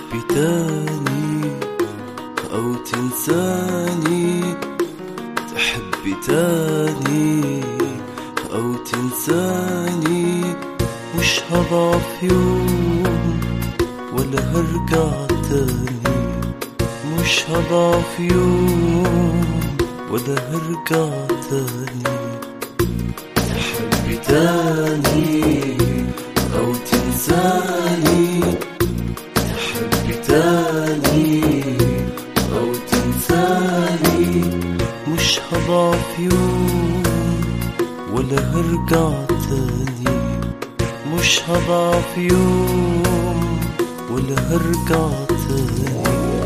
تحبي تاني أو تنساني تحبي تاني أو تنساني مش هضعف يوم ولا هرجع تاني مش هضعف يوم ولا هرجع تاني تحبي تاني أو تنساني تحبي تاني أو تنساني مش هضعف يوم ولا هرجع تاني مش هضعف يوم ولا هرجع تاني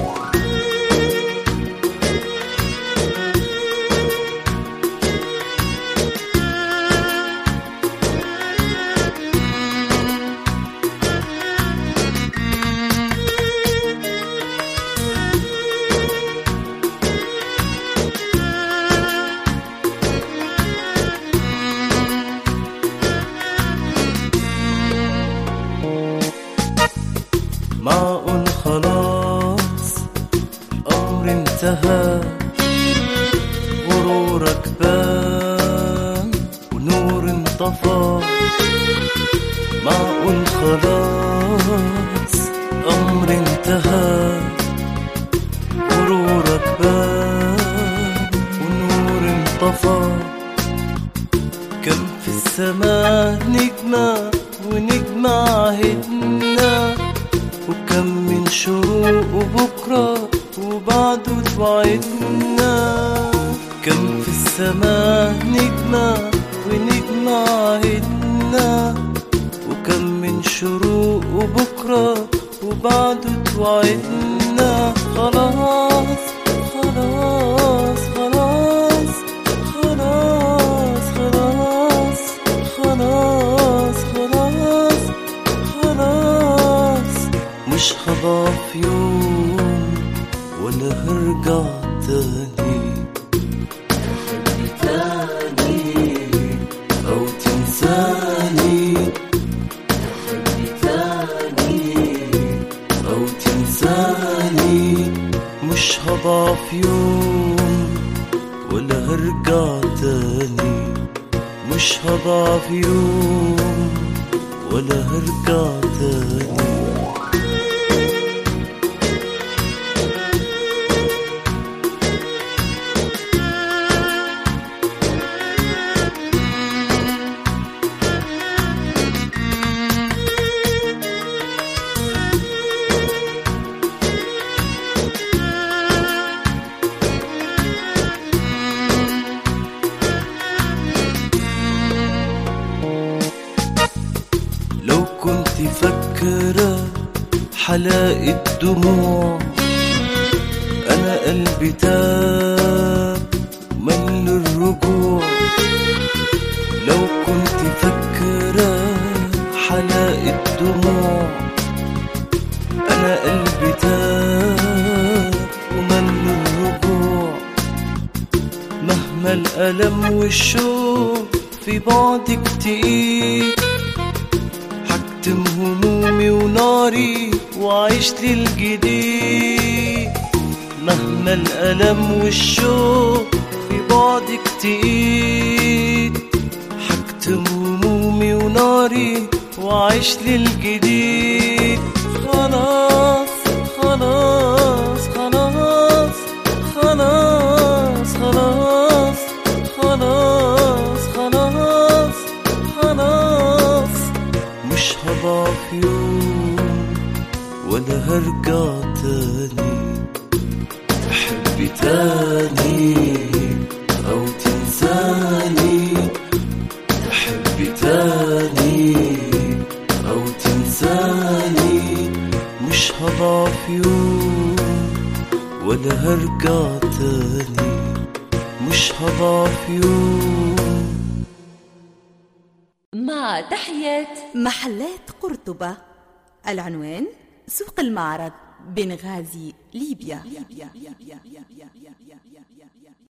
معقول خلاص الأمر انتهى غرورك بان ونور انطفى معقول خلاص الأمر انتهى غرورك بان ونور انطفى كم في السماء نجمة ونجمة عهدنا وكم من شروق وبكرة وبعده توعدنا كم في السماء نجمة ونجمة عهدنا وكم من شروق وبكرة وبعده توعدنا خلاص خلاص خلاص خلاص خلاص خلاص خلاص خلاص مش هضعف يوم ولا هرجع تاني تحبي تاني أو تنساني تحبي تاني أو تنساني مش هضعف يوم ولا هرجع تاني مش هضعف يوم ولا هرجع تاني لو كنت فكرة حلاقي الدموع أنا قلبي تاب مل الرجوع لو كنت فكرة حلاقي الدموع أنا قلبي تاب ومل الرجوع مهما الألم والشوق في بعدك تقيل حكتم همومي وناري وعيش للجديد مهما الألم والشوق في بعدك تقيل حكتم همومي وناري وعيش للجديد خلاص خلاص خلاص خلاص خلاص خلاص خلاص خلاص مش هضعف يوم ولا هرجع تاني تحبي تاني أو تنساني تحبي تاني أو تنساني مش هضعف يوم ولا هرجع تاني مش هضعف يوم مع تحيات محلات قرطبة العنوان سوق المعرض بنغازي ليبيا